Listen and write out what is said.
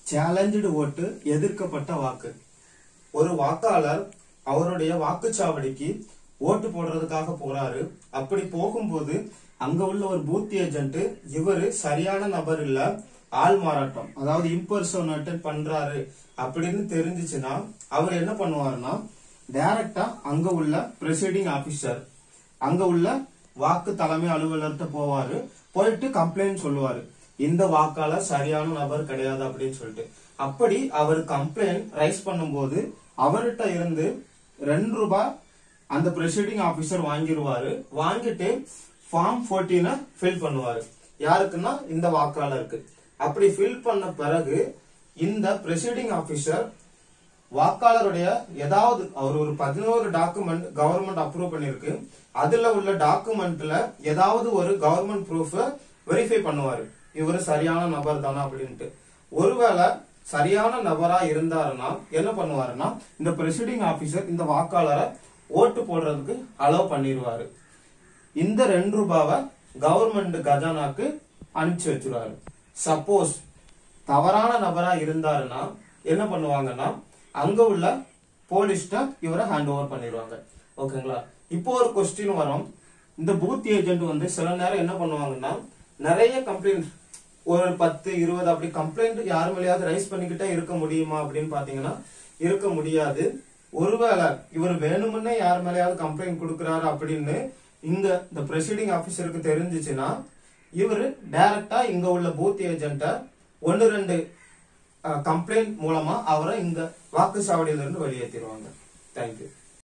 challenge ஓட்டு எதிர்க்கப்பட்ட வாக்கு ஒரு வாக்காளர் அவருடைய வாக்குச்சாவடிக்கு ஓட்டு போடுறதுக்காக போறாரு அப்படி போகும்போது அங்க உள்ள ஒரு பூத் ஏஜென்ட் இவரு சரியான நபர் இல்ல ஆள் மாறாட்டம் அதாவது இம்பர்சோனேட்டட் பண்றாரு அப்படின்னு தெரிஞ்சுச்சுன்னா அவர் என்ன பண்ணுவாருன்னா டைரக்டா அங்க உள்ள பிரசிடிங் ஆபீசர் அங்க உள்ள வாக்கு தலைமை அலுவலர்கிட்ட போவாரு போயிட்டு கம்ப்ளைண்ட் சொல்லுவாரு இந்த வாக்காளர் சரியான நபர் கிடையாது அப்படின்னு சொல்லிட்டு அப்படி அவர் கம்ப்ளைண்ட் ரைஸ் பண்ணும்போது அவர்கிட்ட இருந்து ரெண்டு ரூபாய் அந்த பிரசிடிங் ஆபீசர் வாங்கிடுவாரு வாங்கிட்டு ஃபார்ம் 14 ஃபில் பண்ணுவாரு யாருக்குன்னா இந்த வாக்காளருக்கு அப்படி ஃபில் பண்ண பிறகு இந்த பிரசிடிங் ஆபீசர் வாக்காளருடைய ஏதாவது அவர் ஒரு பதினோரு டாக்குமெண்ட் கவர்மெண்ட் அப்ரூவ் பண்ணிருக்கு அதுல உள்ள டாக்குமெண்ட்ல ஏதாவது ஒரு கவர்மெண்ட் ப்ரூஃப் வெரிஃபை பண்ணுவாரு இவர் சரியான நபர் தானா அப்படின்ட்டு ஒருவேளை சரியான நபரா இருந்தாருன்னா என்ன பண்ணுவாருன்னா இந்த பிரசிடிங் ஆபீசர் இந்த வாக்காளரை ஓட்டு போடுறதுக்கு அலோவ் பண்ணிடுவாரு இந்த ரெண்டு ரூபாவை கவர்மெண்ட் கஜானாக்கு அனுப்பிச்சு வச்சிருவாரு சப்போஸ் தவறான நபரா இருந்தாருன்னா என்ன பண்ணுவாங்கன்னா அங்க உள்ள போலீஸ்ட இவரை ஹேண்ட் ஓவர் பண்ணிடுவாங்க ஓகேங்களா இப்போ ஒரு கொஸ்டின் வரும் இந்த பூத் ஏஜென்ட் வந்து சில நேரம் என்ன பண்ணுவாங்கன்னா நிறைய கம்ப்ளைண்ட் ஒரு பத்து இருபது அப்படி கம்ப்ளைண்ட் யார் மேலேயாவது ரைஸ் பண்ணிக்கிட்டே இருக்க முடியுமா அப்படின்னு பாத்தீங்கன்னா இருக்க முடியாது ஒருவேளை இவர் வேணுமுன்னே யார் மேலேயாவது கம்ப்ளைண்ட் கொடுக்கறாரு அப்படின்னு இங்க இந்த பிரசிடிங் ஆபீசருக்கு தெரிஞ்சுச்சுன்னா இவர் டைரக்டா இங்க உள்ள பூத் ஏஜென்ட்ட ஒன்னு ரெண்டு கம்ப்ளைண்ட் மூலமா அவரை இந்த வாக்குச்சாவடியில இருந்து வெளியேற்றிடுவாங்க தேங்க்யூ